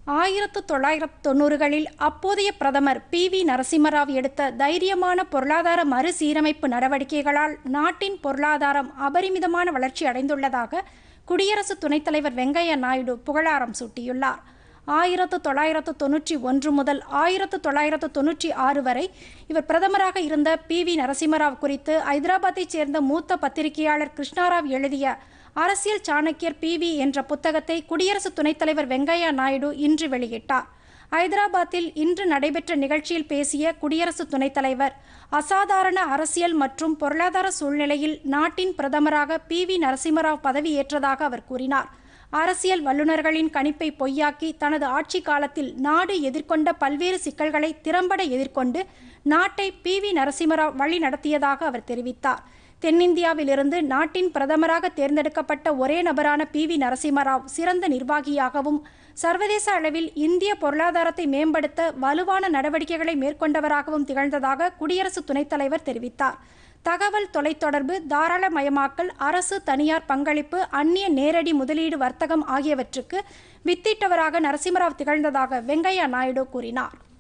ஆயிரத்து தொள்ளாயிரத்து தொண்ணூறுகளில் அப்போதைய பிரதமர் பி வி நரசிம்மராவ் எடுத்த தைரியமான பொருளாதார மறுசீரமைப்பு நடவடிக்கைகளால் நாட்டின் பொருளாதாரம் அபரிமிதமான வளர்ச்சி அடைந்துள்ளதாக குடியரசு துணைத் தலைவர் வெங்கையா நாயுடு புகழாரம் சூட்டியுள்ளார் ஆயிரத்து தொள்ளாயிரத்து தொன்னூற்றி ஒன்று முதல் ஆயிரத்து தொள்ளாயிரத்து தொன்னூற்றி ஆறு வரை இவர் பிரதமராக இருந்த பி வி நரசிம்மராவ் குறித்து ஐதராபாத்தைச் சேர்ந்த மூத்த பத்திரிகையாளர் கிருஷ்ணாராவ் எழுதிய அரசியல் சாணக்கியர் பி வி என்ற புத்தகத்தை குடியரசு துணைத் தலைவர் வெங்கையா நாயுடு இன்று வெளியிட்டார் ஐதராபாத்தில் இன்று நடைபெற்ற நிகழ்ச்சியில் பேசிய குடியரசு துணைத் தலைவர் அசாதாரண அரசியல் மற்றும் பொருளாதார சூழ்நிலையில் நாட்டின் பிரதமராக பி வி நரசிம்மராவ் பதவியேற்றதாக அவர் கூறினார் அரசியல் வல்லுநர்களின் கணிப்பை பொய்யாக்கி தனது ஆட்சி காலத்தில் நாடு எதிர்கொண்ட பல்வேறு சிக்கல்களை திறம்பட எதிர்கொண்டு நாட்டை பி வி நரசிம்மராவ் வழி நடத்தியதாக அவர் தெரிவித்தார் தென்னிந்தியாவிலிருந்து நாட்டின் பிரதமராக தேர்ந்தெடுக்கப்பட்ட ஒரே நபரான பி வி நரசிம்மராவ் சிறந்த நிர்வாகியாகவும் சர்வதேச அளவில் இந்திய பொருளாதாரத்தை மேம்படுத்த வலுவான நடவடிக்கைகளை மேற்கொண்டவராகவும் திகழ்ந்ததாக குடியரசு துணைத் தலைவர் தெரிவித்தார் தகவல் தொலைத்தொடர்பு தாராளமயமாக்கல் அரசு தனியார் பங்களிப்பு அந்நிய நேரடி முதலீடு வர்த்தகம் ஆகியவற்றுக்கு வித்திட்டவராக நரசிம்மராவ் திகழ்ந்ததாக வெங்கையா நாயுடு கூறினார்